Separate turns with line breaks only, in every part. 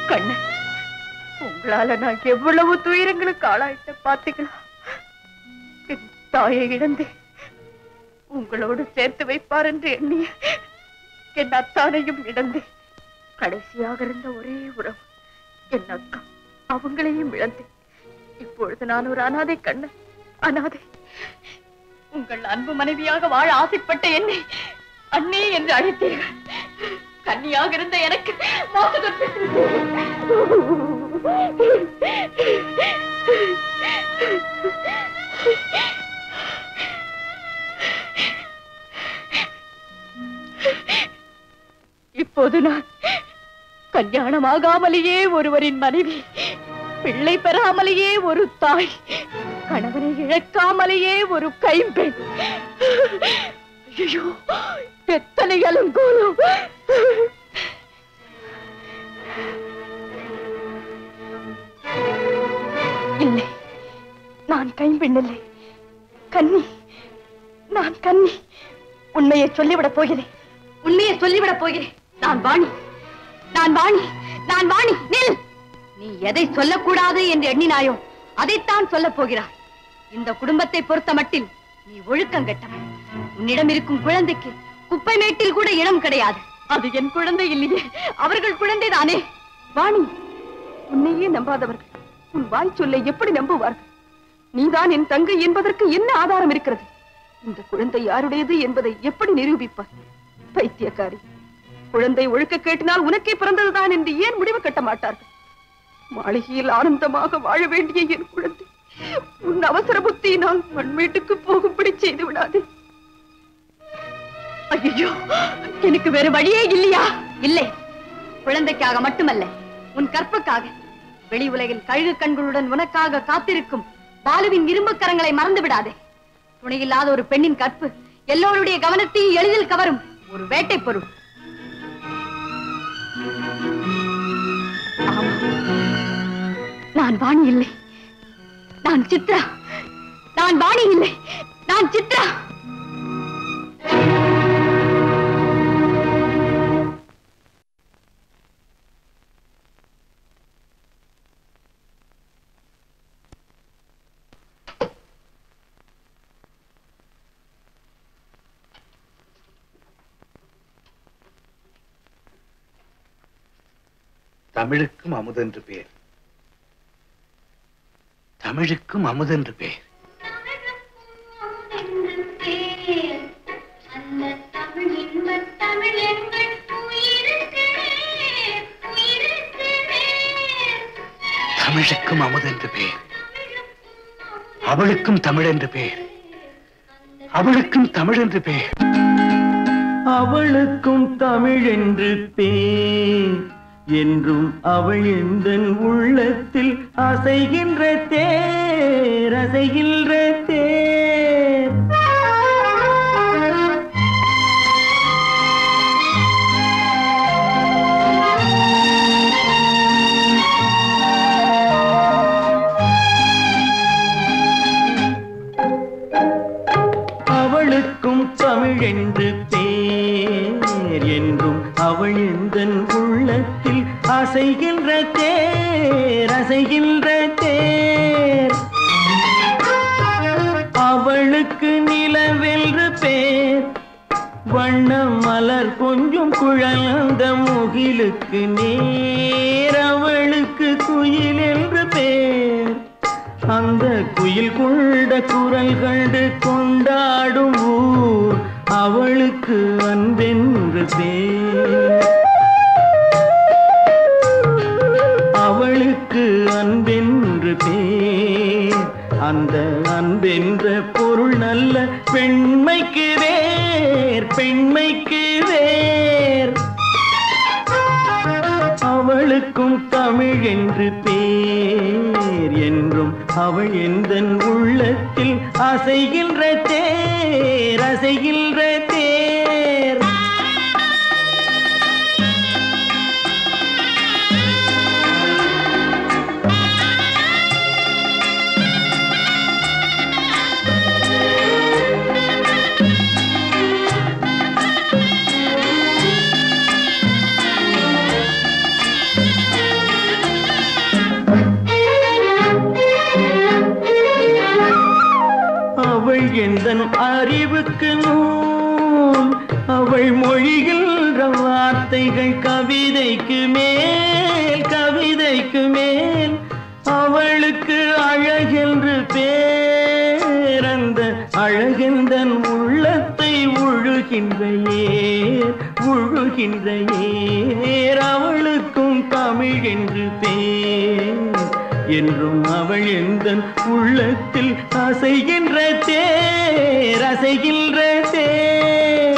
கண்ணன் உங்களால நான் எவ்வளவு துயரங்களுக்கு ஆளாயிட்ட பாத்தீங்களா என் தாயை இழந்து உங்களோடு சேர்த்து வைப்பார் என்று எண்ணிய என் அத்தானையும் இழந்து கடைசியாக இருந்த ஒரே உறவு என் அக்கா அவங்களையும் இழந்தேன் இப்பொழுது நான் ஒரு அனாதை கண்ணன் அனாதை உங்கள் அன்பு மனைவியாக வாழ ஆசைப்பட்ட என்னை அண்ணே என்று அழைத்தீர்கள் கன்னியாக இருந்த எனக்கு இப்போது நான் கல்யாணமாகாமலேயே ஒருவரின் மனைவி பிள்ளை பெறாமலேயே ஒரு தாய் கணவனை இழக்காமலேயே ஒரு கைம்பெண் ஐயோ எத்தனை அலங்கோலம் இல்லை நான் கைம்பெண் இல்லை கன்னி நான் கன்னி உண்மையை சொல்லிவிடப் போகிறேன் உண்மையை சொல்லிவிடப் போகிறேன் நான் வாணி நான் வாணி நான் வாணி நில் நீ எதை சொல்லக்கூடாது என்று எண்ணினாயோ அதைத்தான் சொல்லப் போகிறாய் இந்த குடும்பத்தை பொறுத்த மட்டில் நீ ஒழுக்கம் கெட்டவன் உன்னிடம் இருக்கும் குழந்தைக்கு குப்பை மேட்டில் கூட இடம் கிடையாது அது என் குழந்தை இல்லையே அவர்கள் குழந்தைதானே வாணி உன்னையே நம்பாதவர்கள் உன் வாய் சொல்லை எப்படி நம்புவார்கள் நீதான் என் தங்கை என்பதற்கு என்ன ஆதாரம் இருக்கிறது இந்த குழந்தை யாருடையது என்பதை எப்படி நிரூபிப்பார் பைத்தியக்காரி குழந்தை ஒழுக்க கேட்டினால் உனக்கே பிறந்ததுதான் என்று ஏன் முடிவு கட்ட மாட்டார்கள் மாளிகையில் ஆனந்தமாக வாழ வேண்டிய என் குழந்தை உன் அவசர புத்தியினால் மண்மேட்டுக்கு போகும்படி செய்து விடாதே ஐயோ எனக்கு வேற வழியே இல்லையா இல்லை குழந்தைக்காக மட்டுமல்ல உன் கற்புக்காக வெளி உலகில் கழுகு கண்களுடன் உனக்காக காத்திருக்கும் பாலுவின் இரும்பு கரங்களை மறந்து விடாதே துணையில்லாத ஒரு பெண்ணின் கற்பு எல்லோருடைய கவனத்தையும் எளிதில் கவரும் ஒரு வேட்டை பொருள் ஆமா. நான் வாணி இல்லை நான் சித்ரா நான் வாணி இல்லை நான் சித்ரா
தமிழுக்கும் அமுதென்று பேர் தமிழுக்கும் அமுதென்று பேர் தமிழுக்கும் அமுதென்று பேர் அவளுக்கும் தமிழென்று பேர் அவளுக்கும் தமிழென்று பேர்
அவளுக்கும் தமிழ் என்று பேர் என்றும் அவள் எந்தன் உள்ளத்தில் அசைகின்ற தேர் அசைகின்ற தேர் அவளுக்கும் தமிழ் என்று பேர் என்றும் அவள் எந்தன் உள்ளத்தில் அசைகின்ற தேர் அசைகின்ற தேர் அவளுக்கு நிலவென்று பேர் வண்ண மலர் கொஞ்சம் குழந்த முகிலுக்கு நேர் அவளுக்கு குயில் என்று பேர் அந்த குயில் கொண்ட குரல் கண்டு கொண்டாடும் ஊர் அவளுக்கு அன்பென்று பேர் அவளுக்கு அன்பென்று பேர் அந்த அன்பென்ற பொருள் நல்ல பெண்மைக்கு வேர் பெண்மைக்கு வேர் அவளுக்கும் தமிழ் என்று பேர் என்றும் அவள் எந்தன் உள்ளத்தில் அசைகின்ற தேர் அசைகின்ற தேர் அறிவுக்கு நூல் அவள் மொழிகின்ற வார்த்தைகள் கவிதைக்கு மேல் கவிதைக்கு மேல் அவளுக்கு அழகென்று பேரந்த அழகெந்தன் உள்ளத்தை உழுகின்ற ஏர் உழுகின்ற ஏர் அவளுக்கும் தமிழ் என்று பேர் என்றும் அவள் எந்தன் உள்ளத்தில் அசைகின்ற தேர் அசைகின்ற தேர்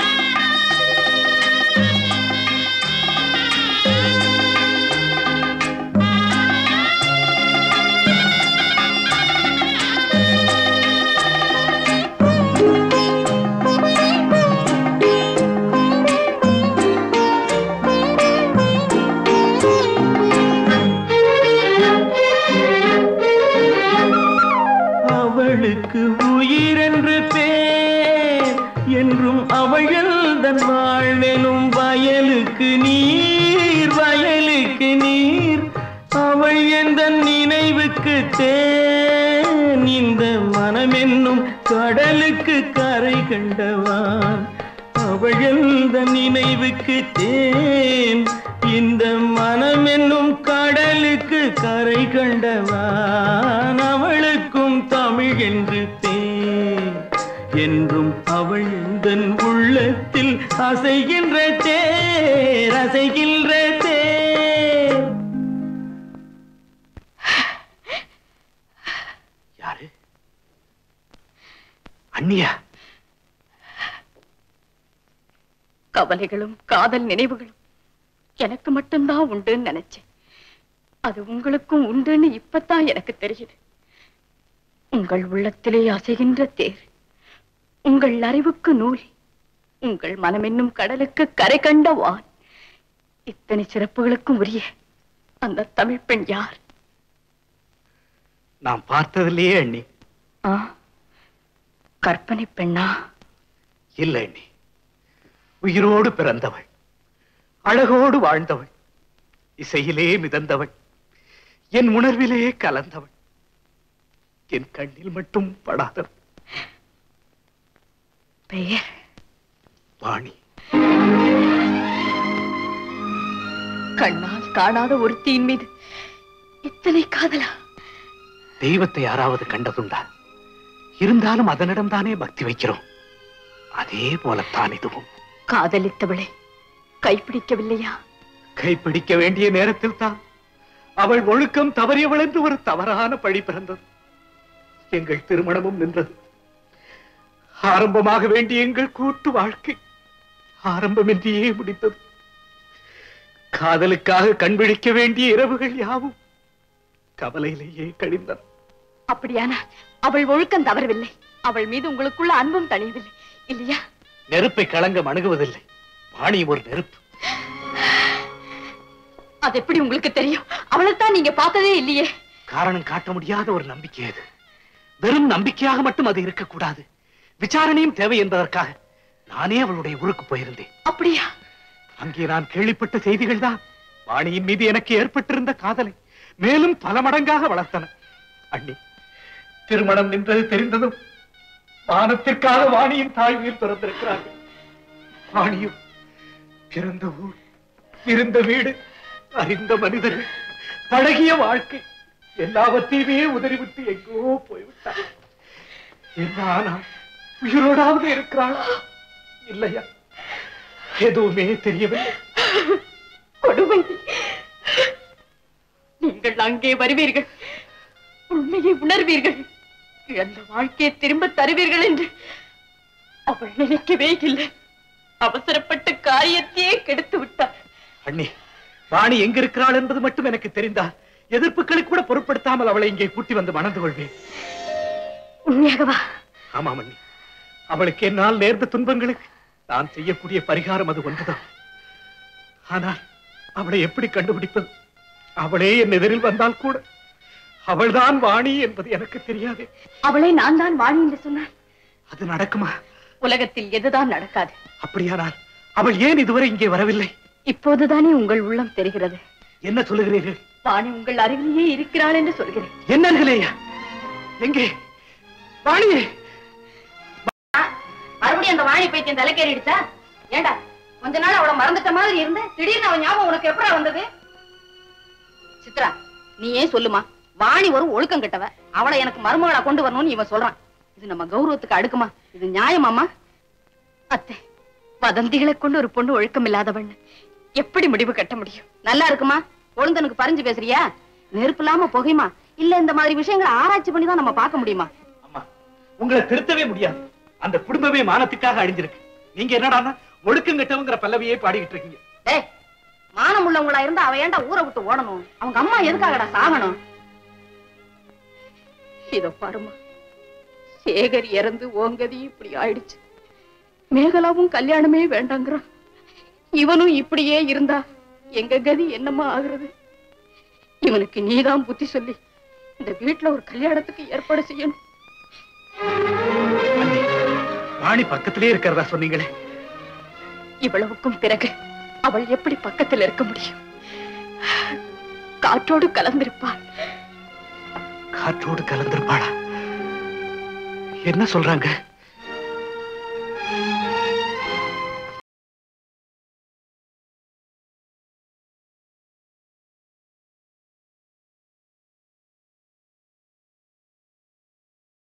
அவளுக்கு உயிரென்று பேர் என்றும் அவள் தன் வாழ்வெனும் வயலுக்கு நீர் வயலுக்கு நீர் அவள் எந்த நினைவுக்கு தேன் இந்த மனமென்னும் கடலுக்கு கரை கண்டவான் அவள் எந்த நினைவுக்கு தேன் இந்த மனம் என்னும் கடலுக்கு கரை கண்டவான் அவளுக்கும் தமிழ் என்று தேன் என்றும் அவள் எந்தன் உள்ளத்தில் அசைகின்ற தேர் அசைகின்ற தேர் யாரு அண்ணியா
கவலைகளும் காதல் நினைவுகளும் எனக்கு மட்டும்தான் உண்டுன்னு நினைச்சேன் அது உங்களுக்கும் உண்டுன்னு இப்பதான் எனக்கு தெரியுது உங்கள் உள்ளத்திலே அசைகின்ற தேர் உங்கள் அறிவுக்கு நூல் உங்கள் மனமென்னும் கடலுக்கு கரை கண்ட வான் இத்தனை சிறப்புகளுக்கும் உரிய அந்த தமிழ் பெண் யார்
நான் பார்த்ததிலேயே அண்ணி
ஆ கற்பனை பெண்ணா
இல்லை அண்ணி உயிரோடு பிறந்தவள் அழகோடு வாழ்ந்தவள் இசையிலே மிதந்தவள் என் உணர்விலே கலந்தவள் என் கண்ணில் மட்டும் படாதவள்
பெயர்
வாணி
கண்ணால் காணாத ஒருத்தியின் மீது இத்தனை காதலா
தெய்வத்தை யாராவது கண்டதுண்டா இருந்தாலும் அதனிடம் தானே பக்தி வைக்கிறோம் அதே போலத்தான் இதுவும்
காதலித்தவளை கைப்பிடிக்கவில்லையா
கைப்பிடிக்க வேண்டிய நேரத்தில் தான் அவள் ஒழுக்கம் தவறியவள் என்று ஒரு தவறான பழி பிறந்தது எங்கள் திருமணமும் நின்றது ஆரம்பமாக வேண்டிய எங்கள் கூட்டு வாழ்க்கை ஆரம்பமின்றியே முடித்தது காதலுக்காக கண்பிடிக்க வேண்டிய இரவுகள் யாவும் கவலையிலேயே கழிந்தன
அப்படியானா அவள் ஒழுக்கம் தவறவில்லை அவள் மீது உங்களுக்குள்ள அன்பும் தணியவில்லை இல்லையா
நெருப்பை களங்கம் அணுகுவதில்லை வாணி ஒரு நெருப்பு
அது எப்படி உங்களுக்கு தெரியும் அவளைத்தான் நீங்க பார்த்ததே இல்லையே
காரணம் காட்ட முடியாத ஒரு நம்பிக்கை அது வெறும் நம்பிக்கையாக மட்டும் அது இருக்கக்கூடாது விசாரணையும் தேவை என்பதற்காக நானே அவளுடைய ஊருக்கு போயிருந்தேன்
அப்படியா
அங்கே நான் கேள்விப்பட்ட செய்திகள் தான் வாணியின் மீது எனக்கு ஏற்பட்டிருந்த காதலை மேலும் பல மடங்காக வளர்த்தன அண்ணி திருமணம் நின்றது தெரிந்ததும் வானத்திற்காக வாணியின் தாய் உயிர் பிறந்திருக்கிறார்கள் வாணியும் பிறந்த ஊர் இருந்த வீடு அறிந்த மனிதர்கள் பழகிய வாழ்க்கை எல்லாவற்றையுமே உதறிவிட்டு எங்கோ போய்விட்டார் என்ன ஆனால் உயிரோடாவது இருக்கிறாள் இல்லையா எதுவுமே தெரியவில்லை
கொடுமை நீங்கள் அங்கே வருவீர்கள் உண்மையை உணர்வீர்கள் இழந்த வாழ்க்கையை திரும்ப தருவீர்கள் என்று அவள் நினைக்கவே இல்லை அவசரப்பட்டு காரியத்தையே கெடுத்து விட்டார்
அண்ணி வாணி எங்க இருக்கிறாள் என்பது மட்டும் எனக்கு தெரிந்தால் எதிர்ப்புகளை கூட பொருட்படுத்தாமல் அவளை இங்கே கூட்டி வந்து மணந்து கொள்வேன்
உண்மையாகவா
ஆமாம் அண்ணி அவளுக்கு என்னால் நேர்ந்த துன்பங்களுக்கு நான் செய்யக்கூடிய பரிகாரம் அது ஒன்றுதான் ஆனால் அவளை எப்படி கண்டுபிடிப்பது அவளே என் எதிரில் வந்தால் கூட அவள்தான் வாணி என்பது எனக்கு தெரியாது
அவளை நான் தான் வாணி என்று சொன்னான்
அது நடக்குமா
உலகத்தில் எதுதான் நடக்காது
அப்படியானால் அவள் ஏன் இதுவரை இங்கே வரவில்லை
இப்போதுதானே உங்கள் உள்ளம் தெரிகிறது
என்ன சொல்லுகிறீர்கள்
வாணி உங்கள் அருகிலேயே இருக்கிறாள் என்று சொல்கிறேன்
என்னர்களேயா எங்கே வாணியே
மறுபடியும் அந்த வாணி பைத்தியம் தலைக்கேறிடுச்சா ஏண்டா கொஞ்ச நாள் அவளை மறந்துட்ட மாதிரி இருந்து திடீர்னு அவன் ஞாபகம் உனக்கு எப்படா வந்தது சித்ரா நீ ஏன் சொல்லுமா வாணி ஒரு ஒழுக்கம் கெட்டவ அவளை எனக்கு மருமகளா கொண்டு வரணும்னு இவன் சொல்றான் இது நம்ம கௌரவத்துக்கு அடுக்குமா இது நியாயமாமா அத்தை வதந்திகளை கொண்டு ஒரு பொண்ணு ஒழுக்கம் இல்லாதவன் எப்படி முடிவு கட்ட முடியும் நல்லா இருக்குமா கொழுந்தனுக்கு பறிஞ்சு பேசுறியா நெருப்பு இல்லாம புகையுமா இல்ல இந்த மாதிரி விஷயங்களை ஆராய்ச்சி பண்ணி தான் நம்ம பார்க்க முடியுமா
அம்மா உங்களை திருத்தவே முடியாது அந்த குடும்பமே மானத்துக்காக அழிஞ்சிருக்கு நீங்க என்னடான்னா ஒழுக்கம் கெட்டவங்கிற பல்லவியே பாடிக்கிட்டு இருக்கீங்க
டேய் மானம் உள்ளவங்களா இருந்தா அவ ஏன்டா ஊரை விட்டு ஓடணும் அவங்க அம்மா எதுக்காகடா சாகணும் இதோ பாருமா சேகர் இறந்து ஓங்கதி இப்படி ஆயிடுச்சு மேகலாவும் கல்யாணமே வேண்டாங்கிறான் இவனும் இப்படியே இருந்தா எங்க கதி என்னம்மா ஆகுறது இவனுக்கு நீதான் புத்தி சொல்லி இந்த வீட்டுல ஒரு கல்யாணத்துக்கு ஏற்பாடு செய்யணும்
அண்ணி, வாணி பக்கத்திலே இருக்கிறதா சொன்னீங்களே
இவ்வளவுக்கும் பிறகு அவள் எப்படி பக்கத்தில் இருக்க முடியும் காற்றோடு கலந்திருப்பாள்
காற்றோடு கலந்திருப்பாளா என்ன சொல்றாங்க